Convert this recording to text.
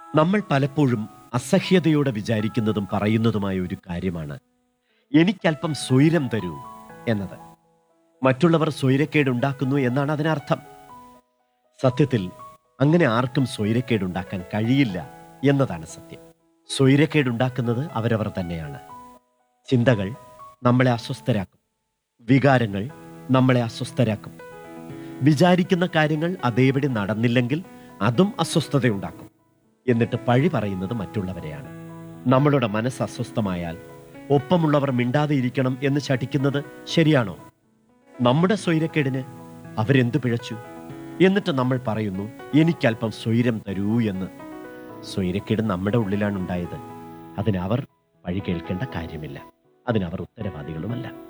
നമ്മൾ പലപ്പോഴും അസഹ്യതയോടെ വിചാരിക്കുന്നതും പറയുന്നതുമായ ഒരു കാര്യമാണ് എനിക്കല്പം സ്വൈരം തരൂ എന്നത് മറ്റുള്ളവർ സ്വൈരക്കേടുണ്ടാക്കുന്നു എന്നാണ് അതിനർത്ഥം സത്യത്തിൽ അങ്ങനെ ആർക്കും സ്വൈരക്കേടുണ്ടാക്കാൻ കഴിയില്ല എന്നതാണ് സത്യം സ്വൈരക്കേടുണ്ടാക്കുന്നത് അവരവർ തന്നെയാണ് ചിന്തകൾ നമ്മളെ അസ്വസ്ഥരാക്കും വികാരങ്ങൾ നമ്മളെ അസ്വസ്ഥരാക്കും വിചാരിക്കുന്ന കാര്യങ്ങൾ അതേപടി നടന്നില്ലെങ്കിൽ അതും അസ്വസ്ഥതയുണ്ടാക്കും എന്നിട്ട് പഴി പറയുന്നത് മറ്റുള്ളവരെയാണ് നമ്മളുടെ മനസ്സ് അസ്വസ്ഥമായാൽ ഒപ്പമുള്ളവർ മിണ്ടാതെ ഇരിക്കണം എന്ന് ശഠിക്കുന്നത് ശരിയാണോ നമ്മുടെ സ്വൈരക്കേടിന് അവരെന്തു പിഴച്ചു എന്നിട്ട് നമ്മൾ പറയുന്നു എനിക്കല്പം സ്വൈരം തരൂ എന്ന് സ്വൈരക്കേട് നമ്മുടെ ഉള്ളിലാണ് ഉണ്ടായത് അതിനവർ വഴി കേൾക്കേണ്ട കാര്യമില്ല അതിനവർ ഉത്തരവാദികളുമല്ല